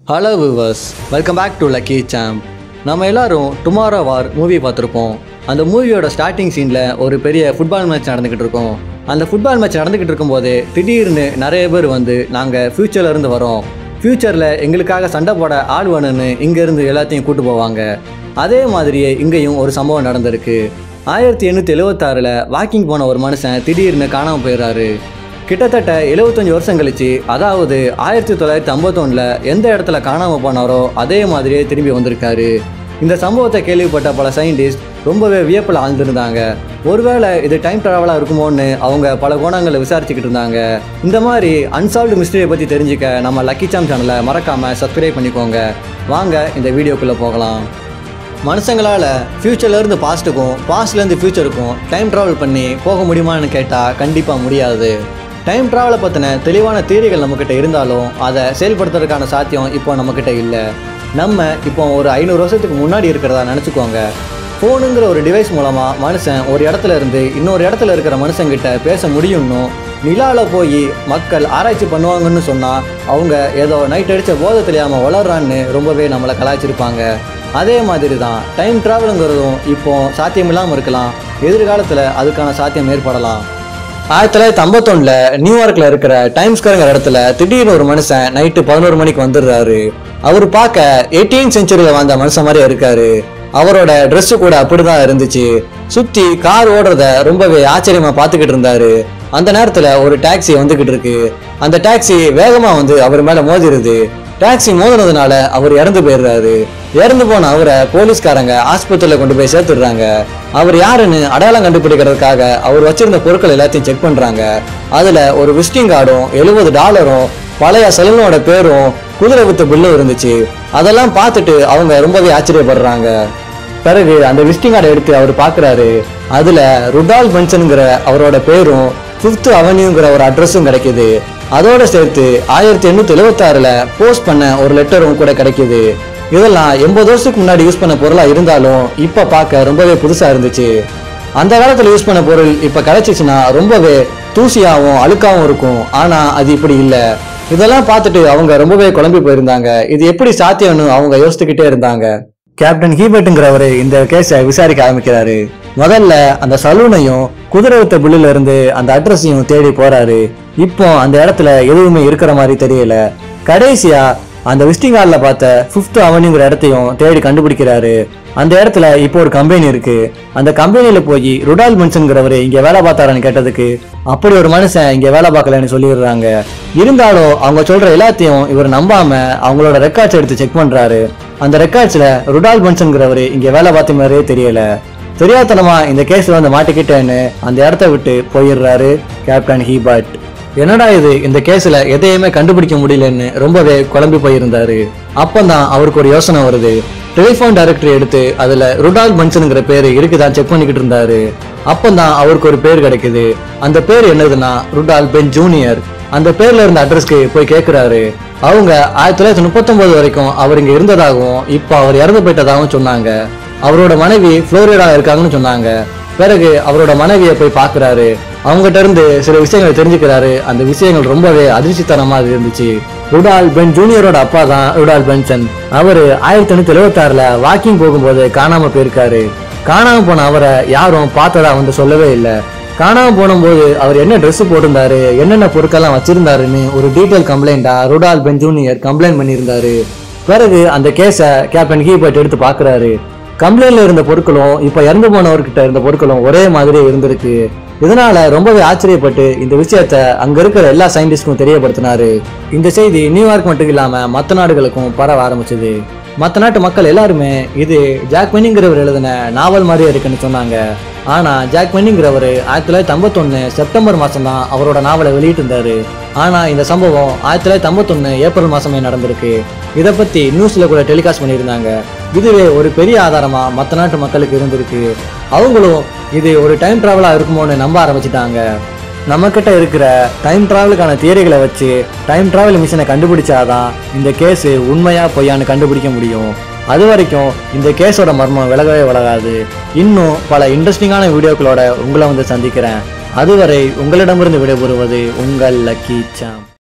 hello viewers welcome back to lucky champ நம்ம எல்லாரும் tomorrow வார் movie பார்த்துருப்போம் அந்த மூவியோட ஸ்டார்டிங் சீனில் ஒரு பெரிய ஃபுட்பால் மேட்ச் நடந்துக்கிட்டு இருக்கோம் அந்த ஃபுட்பால் மேட்ச் நடந்துக்கிட்டு இருக்கும்போது திடீர்னு நிறைய பேர் வந்து நாங்கள் ஃப்யூச்சர்ல இருந்து வரோம் ஃப்யூச்சரில் எங்களுக்காக சண்டை போட ஆள் வேணும்னு இங்கேருந்து எல்லாத்தையும் கூட்டு போவாங்க அதே மாதிரியே இங்கேயும் ஒரு சம்பவம் நடந்திருக்கு ஆயிரத்தி எண்ணூற்றி எழுவத்தாறில் வாக்கிங் போன ஒரு மனுஷன் திடீர்னு காணாமல் போயிடுறாரு கிட்டத்தட்ட 75 வருஷம் கழிச்சு அதாவது ஆயிரத்தி தொள்ளாயிரத்தி ஐம்பத்தொன்னில் எந்த இடத்துல காணாமல் போனாரோ அதே மாதிரியே திரும்பி வந்திருக்காரு இந்த சம்பவத்தை கேள்விப்பட்ட பல சயின்டிஸ்ட் ரொம்பவே வியப்பில் ஆழ்ந்திருந்தாங்க ஒருவேளை இது டைம் ட்ராவலாக இருக்குமோன்னு அவங்க பல கோணங்களை விசாரிச்சுக்கிட்டு இருந்தாங்க இந்த மாதிரி அன்சால்வ்டு மிஸ்டரியை பற்றி தெரிஞ்சுக்க நம்ம லக்கி சாம் சேனலை மறக்காமல் சப்ஸ்கிரைப் பண்ணிக்கோங்க வாங்க இந்த வீடியோக்குள்ளே போகலாம் மனுஷங்களால் ஃப்யூச்சர்லேருந்து பாஸ்ட்டுக்கும் பாஸ்ட்லேருந்து ஃப்யூச்சருக்கும் டைம் ட்ராவல் பண்ணி போக முடியுமான்னு கேட்டால் கண்டிப்பாக முடியாது டைம் ட்ராவலை பற்றின தெளிவான தியரிகள் நம்மக்கிட்ட இருந்தாலும் அதை செயல்படுத்துறதுக்கான சாத்தியம் இப்போ நம்மக்கிட்ட இல்லை நம்ம இப்போ ஒரு ஐநூறு வருஷத்துக்கு முன்னாடி இருக்கிறதா நினச்சிக்கோங்க ஃபோனுங்கிற ஒரு டிவைஸ் மூலமாக மனுஷன் ஒரு இடத்துல இருந்து இன்னொரு இடத்துல இருக்கிற மனுஷங்கிட்ட பேச முடியும்னும் நிலாவில் போய் மக்கள் ஆராய்ச்சி பண்ணுவாங்கன்னு சொன்னால் அவங்க ஏதோ நைட் அடித்த போதை தெரியாமல் வளர்றான்னு ரொம்பவே நம்மளை கலாய்ச்சிருப்பாங்க அதே மாதிரி தான் டைம் ட்ராவலுங்கிறதும் இப்போ சாத்தியமில்லாமல் இருக்கலாம் எதிர்காலத்தில் அதுக்கான சாத்தியம் ஏற்படலாம் ஆயிரத்தி தொள்ளாயிரத்தி ஐம்பத்தொன்னில் நியூயார்க்கில் இருக்கிற டைம் ஸ்கொயருங்கிற இடத்துல திடீர்னு ஒரு மனுஷன் நைட்டு பதினோரு மணிக்கு வந்துடுறாரு அவர் பார்க்க எயிட்டீன் செஞ்சுரியில் வாழ்ந்த மனுஷன் மாதிரியே இருக்காரு அவரோட Dress கூட அப்படிதான் இருந்துச்சு சுத்தி கார் ஓடுறத ரொம்பவே ஆச்சரியமா பார்த்துக்கிட்டு இருந்தாரு அந்த நேரத்துல ஒரு டாக்ஸி வந்துகிட்டு இருக்கு அந்த டாக்ஸி வேகமா வந்து அவர் மேல மோதிருது டாக்ஸி மோதினதுனால அவர் இறந்து போயிடுறாரு இறந்து போன அவரை போலீஸ்காரங்க ஆஸ்பத்திரியில கொண்டு போய் சேர்த்துடுறாங்க அவர் யாருன்னு அடையாளம் கண்டுபிடிக்கிறதுக்காக அவர் வச்சிருந்த பொருட்கள் எல்லாத்தையும் செக் பண்றாங்க அதுல ஒரு விசிட்டிங் கார்டும் எழுபது டாலரும் பழைய சலூனோட பேரும் குதிரை வித்த பில்லும் இருந்துச்சு அதெல்லாம் பார்த்துட்டு அவங்க ரொம்பவே ஆச்சரியப்படுறாங்க பிறகு அந்த விசிட்டிங் கார்டை எடுத்து அவர் பார்க்குறாரு அதில் ருடால் பென்சனுங்கிற அவரோட பேரும் ஃபிஃப்த் அவென்யூங்கிற ஒரு அட்ரஸும் கிடைக்குது அதோட சேர்த்து ஆயிரத்தி எண்ணூற்றி எழுபத்தாறில் போஸ்ட் பண்ண ஒரு லெட்டரும் கூட கிடைக்குது இதெல்லாம் எண்பது வருஷத்துக்கு முன்னாடி யூஸ் பண்ண பொருளாக இருந்தாலும் இப்போ பார்க்க ரொம்பவே புதுசாக இருந்துச்சு அந்த காலத்தில் யூஸ் பண்ண பொருள் இப்போ கிடைச்சிச்சுன்னா ரொம்பவே தூசியாகவும் அழுக்காவும் இருக்கும் ஆனால் அது இப்படி இல்லை இதெல்லாம் பார்த்துட்டு அவங்க ரொம்பவே குழம்பி போயிருந்தாங்க இது எப்படி சாத்தியம்னு அவங்க யோசித்துக்கிட்டே இருந்தாங்க கேப்டன் ஹீபர்ட்டுங்கிறவர் இந்த கேஸை விசாரிக்க ஆரம்பிக்கிறாரு முதல்ல அந்த சலூனையும் குதிரை வித்த புல்லுல இருந்து அந்த அட்ரஸையும் தேடி போறாரு இப்போ அந்த இடத்துல எதுவுமே இருக்கிற மாதிரி தெரியல கடைசியா அந்த விசிட்டிங் கார்டில் பார்த்த ஃபிஃப்த் அவனிங்கிற இடத்தையும் தேடி கண்டுபிடிக்கிறாரு அந்த இடத்துல இப்போ ஒரு கம்பெனி இருக்கு அந்த கம்பெனியில போய் ருடால் மன்சன்கிறவர் இங்க வேலை பார்த்தாரான்னு கேட்டதுக்கு அப்படி ஒரு மனுஷன் இங்க வேலை பார்க்கலன்னு சொல்லிடுறாங்க இருந்தாலும் அவங்க சொல்ற எல்லாத்தையும் இவர் நம்பாம அவங்களோட ரெக்கார்ட்ஸ் எடுத்து செக் பண்றாரு அந்த ரெக்கார்ட்ஸ்ல ருடால் மன்சன்கிறவர் இங்க வேலை பார்த்த மாதிரியே தெரியல தெரியாதனமா இந்த கேஸ்ல வந்து மாட்டிக்கிட்டேன்னு அந்த இடத்த விட்டு போயிடுறாரு கேப்டன் ஹீபர்ட் என்னடா இது இந்த கேஸ்ல எதையுமே கண்டுபிடிக்க முடியலன்னு ரொம்பவே குழம்பி போயிருந்தாரு அப்பந்தான் அவருக்கு ஒரு யோசனை வருது டெலிஃபோன் டைரக்டரி எடுத்து அதுல ருடால் பன்சனுங்கிற பேரு இருக்குதான் செக் பண்ணிக்கிட்டு இருந்தாரு அப்பந்தான் அவருக்கு ஒரு பேர் கிடைக்குது அந்த பேர் என்னதுன்னா ருடால் பென் ஜூனியர் அந்த பேர்ல இருந்த அட்ரஸ்க்கு போய் கேட்கிறாரு அவங்க ஆயிரத்தி தொள்ளாயிரத்தி முப்பத்தொன்பது வரைக்கும் அவர் இங்க இருந்ததாகவும் இப்போ அவர் இறந்து போயிட்டதாகவும் சொன்னாங்க அவரோட மனைவி புளோரிடா இருக்காங்கன்னு சொன்னாங்க பிறகு அவரோட மனைவியை போய் பார்க்குறாரு அவங்ககிட்ட இருந்து சில விஷயங்களை தெரிஞ்சுக்கிறாரு அந்த விஷயங்கள் ரொம்பவே அதிர்ச்சித்தனமா இருந்துச்சு ருடால் பென் ஜூனியரோட அப்பா தான் ருடால் பென்சன் அவரு ஆயிரத்தி எண்ணூத்தி எழுபத்தாறுல வாக்கிங் போகும்போது காணாம போயிருக்காரு காணாம போன அவரை யாரும் பார்த்ததா வந்து சொல்லவே இல்லை காணாம போனும்போது அவர் என்ன Dress போட்டிருந்தாரு என்னென்ன பொருட்கள்லாம் வச்சிருந்தாருன்னு ஒரு டீட்டெயில் கம்ப்ளைண்டா ருடால் பென் ஜூனியர் கம்ப்ளைண்ட் பண்ணியிருந்தாரு பிறகு அந்த கேஸை கேப்டன் ஹீபர்ட் எடுத்து பார்க்குறாரு கம்ப்ளைண்ட்ல இருந்த பொருட்களும் இப்போ இறந்து போனவர்கிட்ட இருந்த பொருட்களும் ஒரே மாதிரியே இருந்திருக்கு இதனால ரொம்பவே ஆச்சரியப்பட்டு இந்த விஷயத்த அங்க இருக்கிற எல்லா சயின்டிஸ்டுக்கும் தெரியப்படுத்தினாரு இந்த செய்தி நியூயார்க் மட்டும் இல்லாம மற்ற நாடுகளுக்கும் பரவ ஆரம்பிச்சது மற்ற நாட்டு மக்கள் எல்லாருமே இது ஜாக் மெனிங்கிறவர் எழுதின நாவல் மாதிரியே இருக்குன்னு சொன்னாங்க ஆனா ஜாக் மெனிங்கிறவர் ஆயிரத்தி தொள்ளாயிரத்தி ஐம்பத்தொன்னு செப்டம்பர் மாசம் தான் அவரோட நாவலை வெளியிட்டிருந்தாரு ஆனா இந்த சம்பவம் ஆயிரத்தி தொள்ளாயிரத்தி ஐம்பத்தொன்னு ஏப்ரல் மாசமே நடந்திருக்கு இதை பத்தி நியூஸ்ல கூட டெலிகாஸ்ட் பண்ணியிருந்தாங்க இதுவே ஒரு பெரிய ஆதாரமா மற்ற நாட்டு மக்களுக்கு இருந்திருக்கு அவங்களும் இது ஒரு டைம் டிராவலா இருக்குமோன்னு நம்ப ஆரம்பிச்சிட்டாங்க நம்ம கிட்ட இருக்கிற டைம் டிராவலுக்கான தியரிகளை வச்சு டைம் டிராவல் மிஷினை கண்டுபிடிச்சாதான் இந்த கேஸ் உண்மையா பொய்யான்னு கண்டுபிடிக்க முடியும் அது வரைக்கும் இந்த கேஸோட மர்மம் விலகவே விலகாது இன்னும் பல இன்ட்ரெஸ்டிங்கான வீடியோக்களோட உங்களை வந்து சந்திக்கிறேன் அதுவரை உங்களிடமிருந்து விடைபெறுவது உங்கள் லக்கி சாம்